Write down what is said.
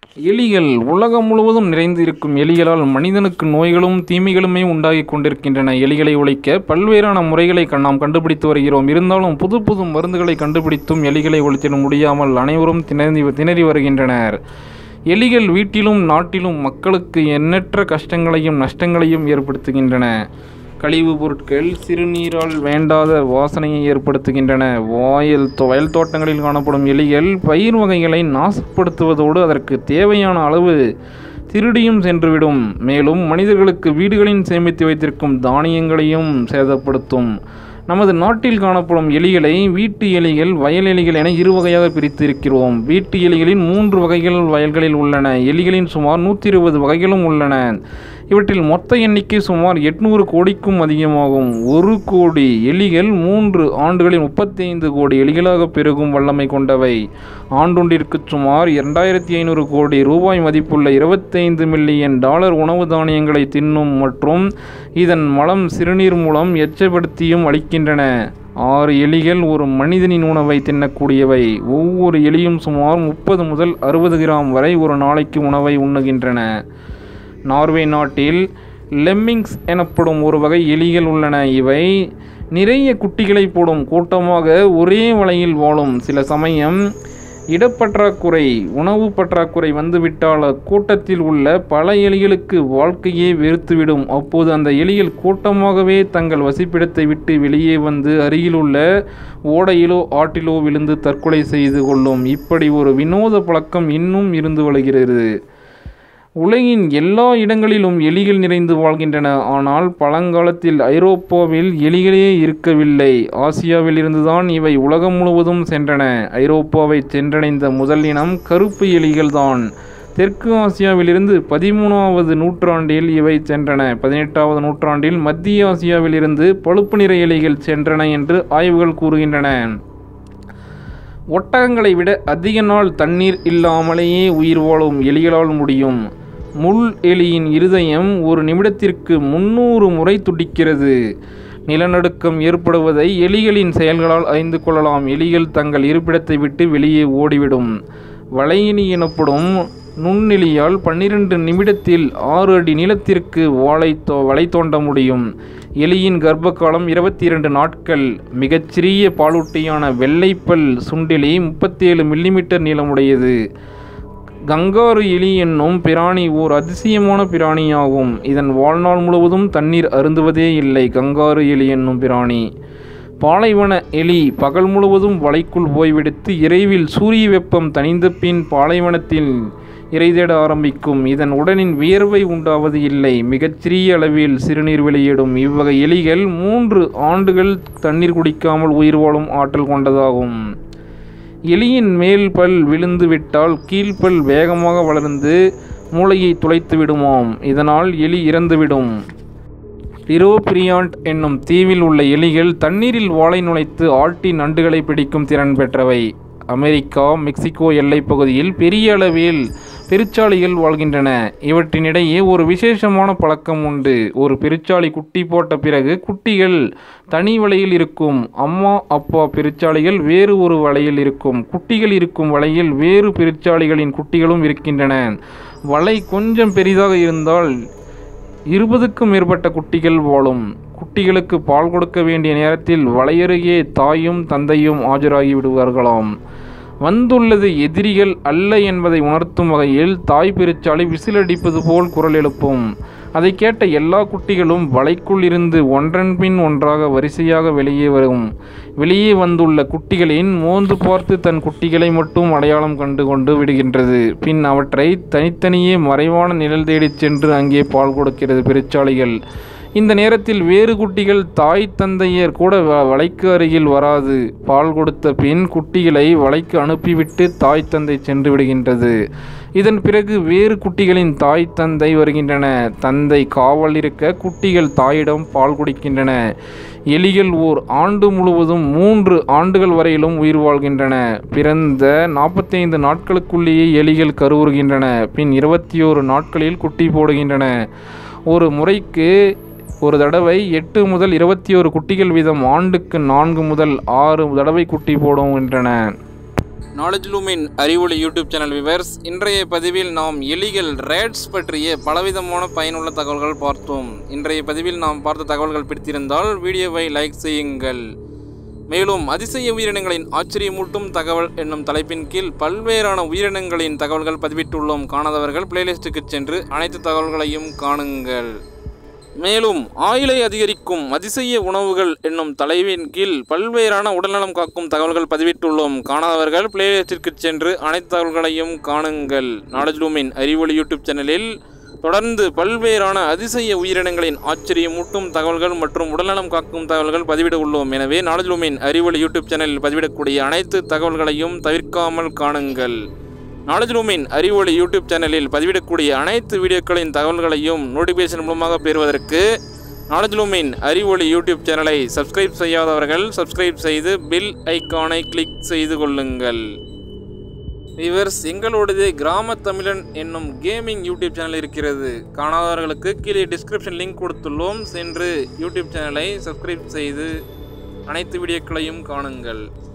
எலிகள் உலகம் முழுவதும் நிறைந்து இருக்கும் எலிகளால் மனிதனுக்கு நோய்களும் தீமைகளுமே உண்டாகி கொண்டிருக்கின்றன எலிகளை ஒழிக்க பல்வேறான முறைகளை கண் நாம் கண்டுபிடித்து வருகிறோம் இருந்தாலும் புது புது மருந்துகளை கண்டுபிடித்தும் எலிகளை ஒழித்திட முடியாமல் அனைவரும் திணறி திணறி வருகின்றனர் எலிகள் வீட்டிலும் நாட்டிலும் மக்களுக்கு எண்ணற்ற கஷ்டங்களையும் நஷ்டங்களையும் ஏற்படுத்துகின்றன கழிவுப் பொருட்கள் சிறுநீரால் வேண்டாத வாசனையை ஏற்படுத்துகின்றன வாயில் தோ- வயல் தோட்டங்களில் காணப்படும் எலிகள் பயிர் வகைகளை நாசப்படுத்துவதோடு அதற்கு தேவையான அளவு திருடியும் சென்றுவிடும் மேலும் மனிதர்களுக்கு வீடுகளில் சேமித்து வைத்திருக்கும் தானியங்களையும் சேதப்படுத்தும் நமது நாட்டில் காணப்படும் எலிகளை வீட்டு எலிகள் வயல் எலிகள் என இரு வகையாக பிரித்து இருக்கிறோம் வீட்டு எலிகளின் மூன்று வகைகள் வயல்களில் உள்ளன எலிகளின் சுமார் நூற்றி இருபது வகைகளும் உள்ளன இவற்றில் மொத்த எண்ணிக்கை சுமார் எட்நூறு கோடிக்கும் அதிகமாகும் ஒரு கோடி எலிகள் மூன்று ஆண்டுகளில் முப்பத்தைந்து கோடி எலிகளாக பெருகும் வல்லமை கொண்டவை ஆண்டொன்றிற்கு சுமார் இரண்டாயிரத்தி ஐநூறு கோடி ரூபாய் மதிப்புள்ள இருபத்தைந்து மில்லியன் டாலர் உணவு தானியங்களை தின்னும் மற்றும் இதன் மலம் சிறுநீர் மூலம் எச்சப்படுத்தியும் அளிக்கின்றன ஆறு எலிகள் ஒரு மனிதனின் உணவை தின்னக்கூடியவை ஒவ்வொரு எலியும் சுமார் முப்பது முதல் அறுபது கிராம் வரை ஒரு நாளைக்கு உணவை உண்ணுகின்றன நார்வே நாட்டில் லெம்மிங்ஸ் எனப்படும் ஒரு வகை எலிகள் உள்ளன இவை நிறைய குட்டிகளை போடும் கூட்டமாக ஒரே வலையில் வாழும் சில சமயம் இடப்பற்றாக்குறை உணவு பற்றாக்குறை வந்துவிட்டால் அக்கூட்டத்தில் உள்ள பல எலிகளுக்கு வாழ்க்கையே வெறுத்துவிடும் அப்போது அந்த எலிகள் கூட்டமாகவே தங்கள் வசிப்பிடத்தை விட்டு வெளியே வந்து அருகிலுள்ள ஓடையிலோ ஆற்றிலோ விழுந்து தற்கொலை செய்து கொள்ளும் இப்படி ஒரு வினோத பழக்கம் இன்னும் இருந்து வருகிறது உலகின் எல்லா இடங்களிலும் எலிகள் நிறைந்து வாழ்கின்றன ஆனால் பழங்காலத்தில் ஐரோப்பாவில் எலிகளே இருக்கவில்லை ஆசியாவில் இருந்துதான் இவை உலகம் முழுவதும் சென்றன ஐரோப்பாவை சென்றடைந்த முதல் இனம் கருப்பு எலிகள்தான் தெற்கு ஆசியாவிலிருந்து பதிமூணாவது நூற்றாண்டில் இவை சென்றன பதினெட்டாவது நூற்றாண்டில் மத்திய ஆசியாவிலிருந்து பழுப்பு நிற எலிகள் சென்றன என்று ஆய்வுகள் கூறுகின்றன ஒட்டகங்களை விட அதிக நாள் தண்ணீர் இல்லாமலேயே உயிர் வாழும் எலிகளால் முடியும் முள் எலியின் இருதயம் ஒரு நிமிடத்திற்கு முன்னூறு முறை துடிக்கிறது நிலநடுக்கம் ஏற்படுவதை எலிகளின் செயல்களால் அறிந்து கொள்ளலாம் எலிகள் தங்கள் இருப்பிடத்தை விட்டு வெளியே ஓடிவிடும் வளையணி எனப்படும் நுண்ணெலியால் பன்னிரண்டு நிமிடத்தில் ஆறு அடி நீளத்திற்கு வாழை தோ வலை தோண்ட முடியும் எலியின் கர்ப்ப காலம் இருபத்தி இரண்டு நாட்கள் மிகச்சிறிய பாலூட்டியான வெள்ளைப்பல் சுண்டெலி முப்பத்தேழு மில்லிமீட்டர் நீளமுடையது கங்காரு எலி என்னும் பிராணி ஓர் அதிசயமான பிராணியாகும் இதன் வாழ்நாள் முழுவதும் தண்ணீர் அருந்துவதே இல்லை கங்காரு எலி என்னும் பிராணி பாலைவன எலி பகல் முழுவதும் வலைக்குள் ஓய்வெடுத்து இரவில் சூரிய வெப்பம் தணிந்த பின் பாலைவனத்தில் இறை தேட ஆரம்பிக்கும் இதன் உடலின் வியர்வை உண்டாவது இல்லை மிகச்சிறிய அளவில் சிறுநீர் வெளியிடும் இவ்வகை எலிகள் மூன்று ஆண்டுகள் தண்ணீர் குடிக்காமல் உயிர் வாழும் ஆற்றல் கொண்டதாகும் எலியின் மேல் பல் விழுந்து விட்டால் கீழ்ப்பல் வேகமாக வளர்ந்து மூளையை துளைத்து விடுமாம் இதனால் எலி இறந்துவிடும் பிரோபிரியாண்ட் என்னும் தீவில் உள்ள எலிகள் தண்ணீரில் வாளை நுழைத்து ஆட்டி நண்டுகளை பிடிக்கும் திறன் பெற்றவை அமெரிக்கா மெக்சிகோ எல்லைப் பகுதியில் பெரிய அளவில் பெருச்சாளிகள் வாழ்கின்றன இவற்றினிடையே ஒரு விசேஷமான பழக்கம் உண்டு ஒரு பெருச்சாளி குட்டி போட்ட பிறகு குட்டிகள் தனி வலையில் இருக்கும் அம்மா அப்பா பெருச்சாளிகள் வேறு ஒரு வலையில் இருக்கும் குட்டிகள் இருக்கும் வலையில் வேறு பெருச்சாளிகளின் குட்டிகளும் இருக்கின்றன வலை கொஞ்சம் பெரிதாக இருந்தால் இருபதுக்கும் மேற்பட்ட குட்டிகள் வாழும் குட்டிகளுக்கு பால் கொடுக்க வேண்டிய நேரத்தில் வலையருகே தாயும் தந்தையும் ஆஜராகி விடுவார்களாம் வந்துள்ளது எதிரிகள் அல்ல என்பதை உணர்த்தும் வகையில் தாய் பெருச்சாளி விசிலடிப்பது போல் குரல் எழுப்பும் அதை கேட்ட எல்லா குட்டிகளும் வலைக்குள் இருந்து ஒன்றன் பின் ஒன்றாக வரிசையாக வெளியே வரும் வெளியே வந்துள்ள குட்டிகளின் மோந்து பார்த்து தன் குட்டிகளை மட்டும் அடையாளம் கண்டு கொண்டு விடுகின்றது பின் அவற்றை தனித்தனியே மறைவான நிழல் தேடிச் சென்று அங்கே பால் கொடுக்கிறது பெருச்சாளிகள் இந்த நேரத்தில் வேறு குட்டிகள் தாய் தந்தையர் கூட வ- வலைக்கு அருகில் வராது பால் கொடுத்த பின் குட்டிகளை வலைக்கு அனுப்பிவிட்டு தாய் தந்தை சென்று விடுகின்றது இதன் பிறகு வேறு குட்டிகளின் தாய் தந்தை வருகின்றன தந்தை காவல் இருக்க குட்டிகள் தாயிடம் பால் குடிக்கின்றன எலிகள் ஓர் ஆண்டு முழுவதும் மூன்று ஆண்டுகள் வரையிலும் உயிர் வாழ்கின்றன பிறந்த நாற்பத்தைந்து நாட்களுக்குள்ளேயே எலிகள் கருவுறுகின்றன பின் இருபத்தி ஓரு நாட்களில் குட்டி போடுகின்றன ஒரு முறைக்கு ஒரு தடவை எட்டு முதல் இருபத்தி ஒரு குட்டிகள் வீதம் ஆண்டுக்கு நான்கு முதல் ஆறு தடவை குட்டி போடுகின்றன நாலேஜ் லூமின் அறிவொளி யூடியூப் சேனல் விவர்ஸ் இன்றைய பதிவில் நாம் எலிகள் ரேட்ஸ் பற்றிய பலவிதமான பயனுள்ள தகவல்கள் பார்த்தோம் இன்றைய பதிவில் நாம் பார்த்த தகவல்கள் பிடித்திருந்தால் வீடியோவை லைக் செய்யுங்கள் மேலும் அதிசய உயிரினங்களின் ஆச்சரியமூட்டும் தகவல் என்னும் தலைப்பின் கீழ் பல்வேறான உயிரினங்களின் தகவல்கள் பதிவிட்டுள்ளோம் காணாதவர்கள் பிளேலிஸ்ட்டுக்கு சென்று அனைத்து தகவல்களையும் காணுங்கள் மேலும் ஆயுளை அதிகரிக்கும் அதிசய உணவுகள் என்னும் தலைவின் கீழ் பல்வேறான உடல்நலம் காக்கும் தகவல்கள் பதிவிட்டுள்ளோம் காணாதவர்கள் பிளேலிஸ்டிற்கு சென்று அனைத்து தகவல்களையும் காணுங்கள் நாலேஜ் ரூமின் அறிவொளி யூடியூப் சேனலில் தொடர்ந்து பல்வேறான அதிசய உயிரினங்களின் ஆச்சரியமூட்டும் தகவல்கள் மற்றும் உடல்நலம் காக்கும் தகவல்கள் பதிவிட உள்ளோம் எனவே நாலேஜ் ரூமின் அறிவொளி யூடியூப் சேனலில் பதிவிடக்கூடிய அனைத்து தகவல்களையும் தவிர்க்காமல் காணுங்கள் நாலேஜ் ரூமின் அறிவொளி யூடியூப் சேனலில் பதிவிடக்கூடிய அனைத்து வீடியோக்களின் தகவல்களையும் நோட்டிஃபிகேஷன் மூலமாக பெறுவதற்கு நாலேஜ் ரூமின் அறிவொளி யூடியூப் சேனலை சப்ஸ்கிரைப் செய்யாதவர்கள் சப்ஸ்கிரைப் செய்து பில் ஐக்கானை கிளிக் செய்து கொள்ளுங்கள் விவர்ஸ் எங்களோடது கிராம தமிழன் என்னும் கேமிங் யூடியூப் சேனல் இருக்கிறது காணாதவர்களுக்கு கீழே டிஸ்கிரிப்ஷன் லிங்க் கொடுத்துள்ளோம் சென்று யூடியூப் சேனலை சப்ஸ்கிரைப் செய்து அனைத்து வீடியோக்களையும் காணுங்கள்